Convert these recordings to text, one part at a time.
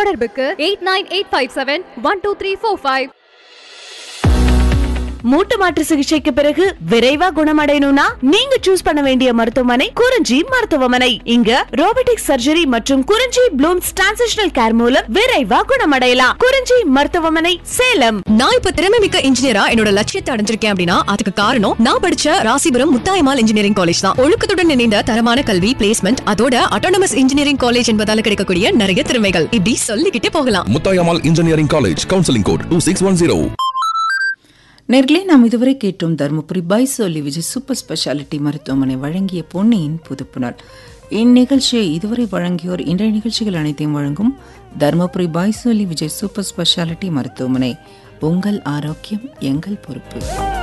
தொடர்புக்கு eight nine eight five seven one two three four five மூட்டு மாற்று சிகிச்சைக்கு பிறகு விரைவா குணமடையணும்னா நீங்க சூஸ் பண்ண வேண்டிய மருத்துவமனை குறிஞ்சி மருத்துவமனை இங்க ரோபோட்டிக் சர்ஜரி மற்றும் குறிஞ்சி ப்ளூம்ஸ் டிரான்சிஷனல் கேர் மூலம் விரைவா குணமடையலாம் குறிஞ்சி மருத்துவமனை சேலம் நான் இப்ப திறமை மிக்க இன்ஜினியரா என்னோட லட்சியத்தை அடைஞ்சிருக்கேன் அப்படின்னா அதுக்கு காரணம் நான் படிச்ச ராசிபுரம் முத்தாயமால் இன்ஜினியரிங் காலேஜ் தான் ஒழுக்கத்துடன் இணைந்த தரமான கல்வி பிளேஸ்மெண்ட் அதோட அட்டானமஸ் இன்ஜினியரிங் காலேஜ் என்பதால கிடைக்கக்கூடிய நிறைய திறமைகள் இப்படி சொல்லிக்கிட்டே போகலாம் Muthayammal engineering college counselling code two six one zero நேர்களே நாம் இதுவரை கேட்டோம் தருமபுரி பைசோலி விஜய் சூப்பர் ஸ்பெஷாலிட்டி மருத்துவமனை வழங்கிய பொன்னியின் புதுப்புணர் இந்நிகழ்ச்சியை இதுவரை வழங்கியோர் இன்றைய நிகழ்ச்சிகள் அனைத்தையும் வழங்கும் தருமபுரி பைசோலி விஜய் சூப்பர் ஸ்பெஷாலிட்டி மருத்துவமனை உங்கள் ஆரோக்கியம் எங்கள் பொறுப்பு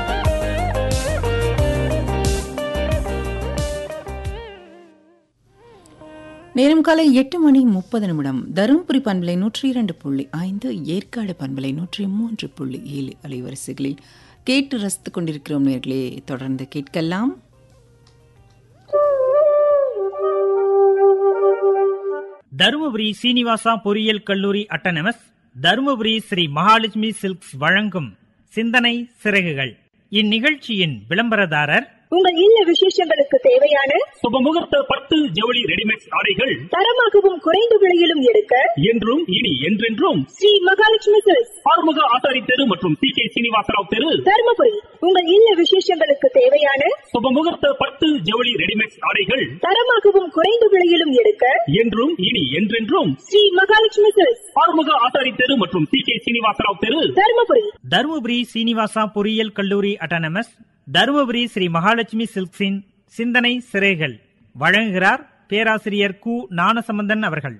நேரம் காலை எட்டு மணி முப்பது நிமிடம் தருமபுரி பண்பலை நூற்றி இரண்டு புள்ளி ஐந்து ஏற்காடு பண்பலை நூற்றி மூன்று புள்ளி ஏழு அலைவரிசைகளில் கேட்டு ரசித்துக் கொண்டிருக்கிறோம் நேர்களே தொடர்ந்து கேட்கலாம் தருமபுரி சீனிவாசா பொறியியல் கல்லூரி அட்டனமஸ் தருமபுரி ஸ்ரீ மகாலட்சுமி சில்க்ஸ் வழங்கும் சிந்தனை சிறகுகள் இந்நிகழ்ச்சியின் விளம்பரதாரர் உங்கள் இல்ல விசேஷங்களுக்கு தேவையான சுபமுகூர்த்த பட்டு ஜவுளி ரெடிமேட் ஆடைகள் தரமாகவும் குறைந்த விலையிலும் எடுக்க என்றும் இனி என்றென்றும் ஸ்ரீ மகாலட்சுமி சில்க்ஸ் ஆறுமுக ஆசாரி தெரு மற்றும் சி கே சீனிவாசராவ் தெரு தருமபுரி உங்கள் இல்ல விசேஷங்களுக்கு தேவையான சுபமுகூர்த்த பட்டு ஜவுளி ரெடிமேட் ஆடைகள் தரமாகவும் குறைந்த விலையிலும் எடுக்க என்றும் இனி என்றென்றும் ஸ்ரீ மகாலட்சுமி சில்க்ஸ் ஆறுமுக ஆசாரி தெரு மற்றும் சி கே சீனிவாசராவ் தெரு தருமபுரி தருமபுரி சீனிவாசா பொறியியல் கல்லூரி அட்டானமஸ் தருமபுரி ஸ்ரீ மகாலட்சுமி சில்க்ஸின் சிந்தனை சிறைகள் வழங்குகிறார் பேராசிரியர் கு ஞானசம்பந்தன் அவர்கள்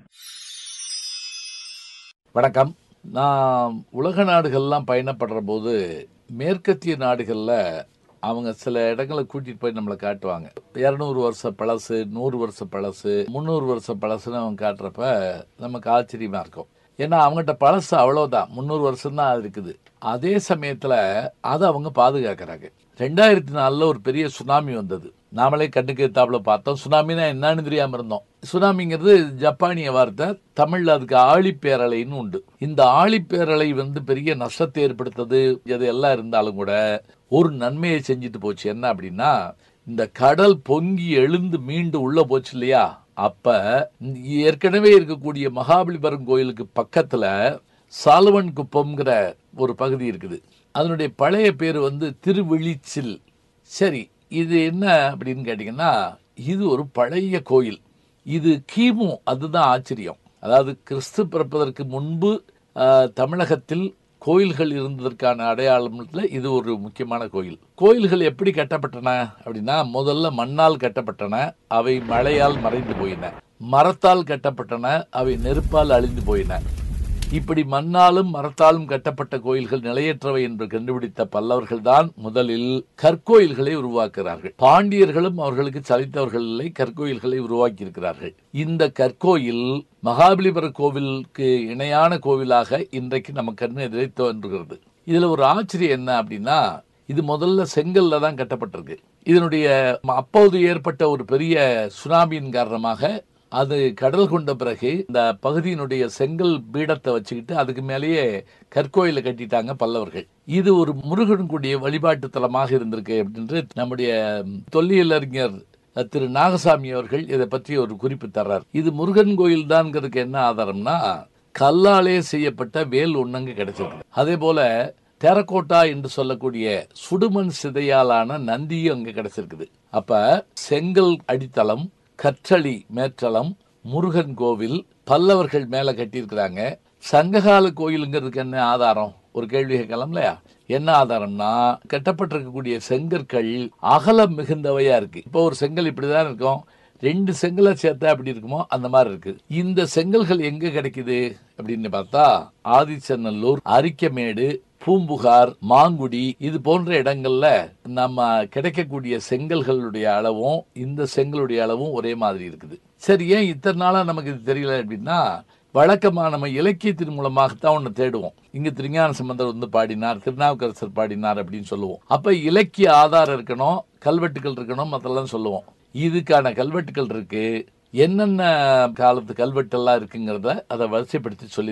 வணக்கம் நான் உலக நாடுகள்லாம் பயணப்படுற போது மேற்கத்திய நாடுகளில் அவங்க சில இடங்களை கூட்டிட்டு போய் நம்மளை காட்டுவாங்க இரநூறு வருஷம் பழசு நூறு வருஷம் பழசு முந்நூறு வருஷம் பழசுன்னு அவங்க காட்டுறப்ப நமக்கு ஆச்சரியமா இருக்கும் ஏன்னா அவங்ககிட்ட பழசு அவ்வளோதான் முந்நூறு வருஷம் தான் இருக்குது அதே சமயத்தில் அதை அவங்க பாதுகாக்கிறாங்க ரெண்டாயிரத்தி நாலில் ஒரு பெரிய சுனாமி வந்தது நாமளே கண்ணுக்கு எத்தாப்புல பார்த்தோம் சுனாமினா என்னன்னு தெரியாம இருந்தோம் சுனாமிங்கிறது ஜப்பானிய வார்த்தை தமிழ்ல அதுக்கு ஆழிப்பேரலைன்னு உண்டு இந்த ஆழிப்பேரலை வந்து பெரிய நஷ்டத்தை ஏற்படுத்தது இது எல்லாம் இருந்தாலும் கூட ஒரு நன்மையை செஞ்சுட்டு போச்சு என்ன அப்படின்னா இந்த கடல் பொங்கி எழுந்து மீண்டு உள்ள போச்சு இல்லையா அப்ப ஏற்கனவே இருக்கக்கூடிய மகாபலிபுரம் கோயிலுக்கு பக்கத்துல சாலுவன் குப்பம்ங்கிற ஒரு பகுதி இருக்குது அதனுடைய பழைய பேர் வந்து திருவிழிச்சில் சரி இது என்ன அப்படின்னு கேட்டிங்கன்னா இது ஒரு பழைய கோயில் இது கிமு அதுதான் ஆச்சரியம் அதாவது கிறிஸ்து பிறப்பதற்கு முன்பு ஆஹ், தமிழகத்தில் கோயில்கள் இருந்ததற்கான அடையாளத்துல இது ஒரு முக்கியமான கோயில் கோயில்கள் எப்படி கட்டப்பட்டன அப்படின்னா முதல்ல மண்ணால் கட்டப்பட்டன அவை மழையால் மறைந்து போயின மரத்தால் கட்டப்பட்டன அவை நெருப்பால் அழிந்து போயின இப்படி மண்ணாலும் மரத்தாலும் கட்டப்பட்ட கோயில்கள் நிலையற்றவை என்று கண்டுபிடித்த பல்லவர்கள் தான் முதலில் கற்கோயில்களை உருவாக்குகிறார்கள் பாண்டியர்களும் அவர்களுக்கு சலித்தவர்கள் இல்லை கற்கோயில்களை உருவாக்கி இருக்கிறார்கள் இந்த கற்கோயில் மகாபலிபுர கோவிலுக்கு இணையான கோவிலாக இன்றைக்கு நம்ம கண்ணு எதிரே தோன்றுகிறது இதுல ஒரு ஆச்சரியம் என்ன அப்படின்னா இது முதல்ல செங்கல்ல தான் கட்டப்பட்டிருக்கு இதனுடைய அப்போது ஏற்பட்ட ஒரு பெரிய சுனாமியின் காரணமாக அது கடல் கொண்ட பிறகு இந்த பகுதியினுடைய செங்கல் பீடத்தை வச்சுக்கிட்டு அதுக்கு மேலேயே கற்கோயிலை கட்டிட்டாங்க பல்லவர்கள் இது ஒரு முருகன் கூடிய வழிபாட்டு தலமாக இருந்திருக்கு அப்படின்று நம்முடைய தொல்லியல் அறிஞர் திரு நாகசாமி அவர்கள் இதை பற்றி ஒரு குறிப்பு தர்றார் இது முருகன் கோயில் தான்ங்கிறதுக்கு என்ன ஆதாரம்னா கல்லாலே செய்யப்பட்ட வேல் ஒண்ணங்க கிடைச்சிருக்கு அதே போல டெரகோட்டா என்று சொல்லக்கூடிய சுடுமண் சிதையாலான நந்தியும் அங்க கிடைச்சிருக்குது அப்ப செங்கல் அடித்தளம் கற்றளி மேற்றளம் முருகன் கோவில் பல்லவர்கள் மேல கட்டியிருக்கிறாங்க சங்ககால கோயிலுங்கிறதுக்கு என்ன ஆதாரம் ஒரு கேள்வி கேட்கலாம் இல்லையா என்ன ஆதாரம்னா கட்டப்பட்டிருக்கக்கூடிய செங்கற்கள் அகலம் மிகுந்தவையா இருக்கு இப்போ ஒரு செங்கல் இப்படிதான் இருக்கும் ரெண்டு செங்கலை சேர்த்தா எப்படி இருக்குமோ அந்த மாதிரி இருக்கு இந்த செங்கல்கள் எங்க கிடைக்குது அப்படின்னு பார்த்தா ஆதிச்சநல்லூர் அரிக்கமேடு பூம்புகார் மாங்குடி இது போன்ற இடங்கள்ல நம்ம கிடைக்கக்கூடிய செங்கல்களுடைய அளவும் இந்த செங்கலுடைய அளவும் ஒரே மாதிரி இருக்குது சரி ஏன் இத்தனை நாளா நமக்கு இது தெரியல அப்படின்னா வழக்கமா நம்ம இலக்கியத்தின் மூலமாகத்தான் ஒன்று தேடுவோம் இங்க திருஞான சம்பந்தர் வந்து பாடினார் திருநாவுக்கரசர் பாடினார் அப்படின்னு சொல்லுவோம் அப்ப இலக்கிய ஆதாரம் இருக்கணும் கல்வெட்டுகள் இருக்கணும் அதெல்லாம் சொல்லுவோம் இதுக்கான கல்வெட்டுகள் இருக்கு என்னென்ன காலத்து கல்வெட்டெல்லாம் இருக்குங்கிறத அதை வரிசைப்படுத்தி சொல்லி